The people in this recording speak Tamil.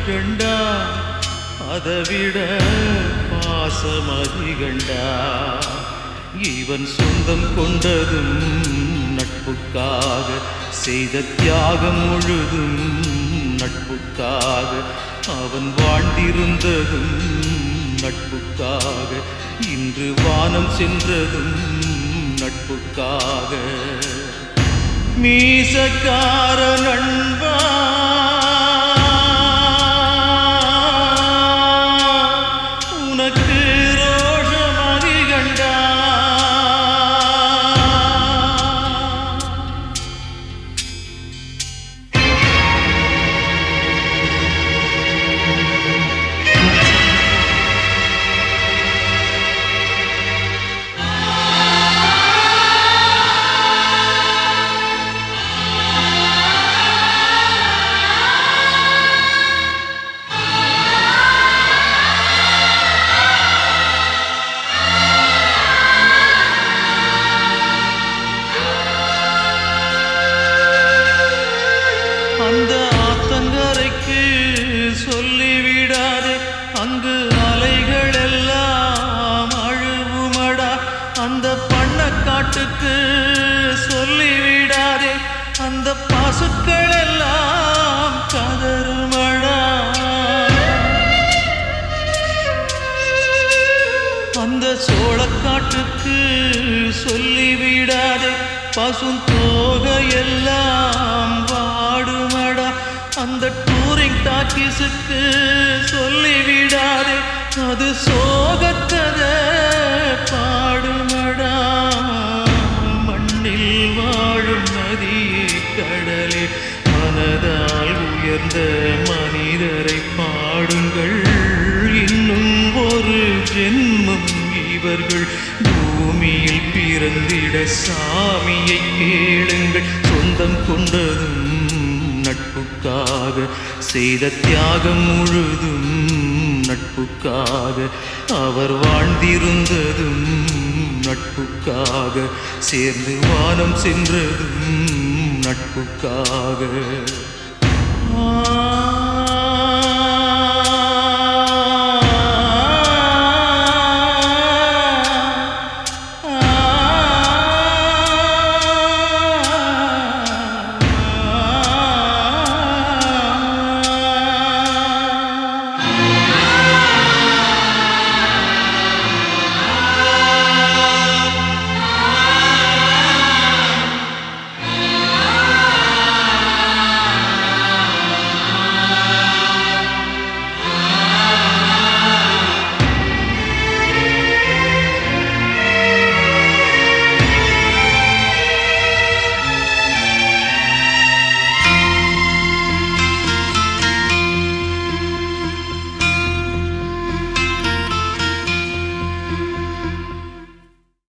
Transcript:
கண்டா அதைவிட பாசம் அதிகண்டா இவன் சொந்தம் கொண்டதும் நட்புக்காக செய்த தியாகம் முழுதும் நட்புக்காக அவன் வாழ்ந்திருந்ததும் நட்புக்காக இன்று வானம் சென்றதும் நட்புக்காக மீசக்கார நண்பா உனக்கு ரோஷம் அதிகண்டா அந்த ஆத்தங்கரைக்கு சொல்லிவிடாதே அங்கு அலைகள் எல்லாம் அழுவுமடா அந்த பண்ணக்காட்டுக்கு சொல்லிவிடாதே அந்த பசுக்கள் எல்லாம் கதறுமடா அந்த சோளக்காட்டுக்கு சொல்லிவிடாதே பசும் தோகையெல்லாம் வாடுமடா அந்த டூரிங் டாக்கிஸுக்கு சொல்லிவிடாதே அது சோகத்தத பாடுமடா மண்ணில் வாழும் நதியே கடலே மனதால் உயர்ந்த மனிதரை பாடுங்கள் இன்னும் ஒரு ஜென்மம் இவர்கள் பூமியில் பிறந்திட சாமியை கேளுங்கள் சொந்தம் கொண்டதும் நட்புக்காக செய்த தியாகம் முழுதும் நட்புக்காக அவர் வாழ்ந்திருந்ததும் நட்புக்காக சேர்ந்து வானம் சென்றதும் நட்புக்காக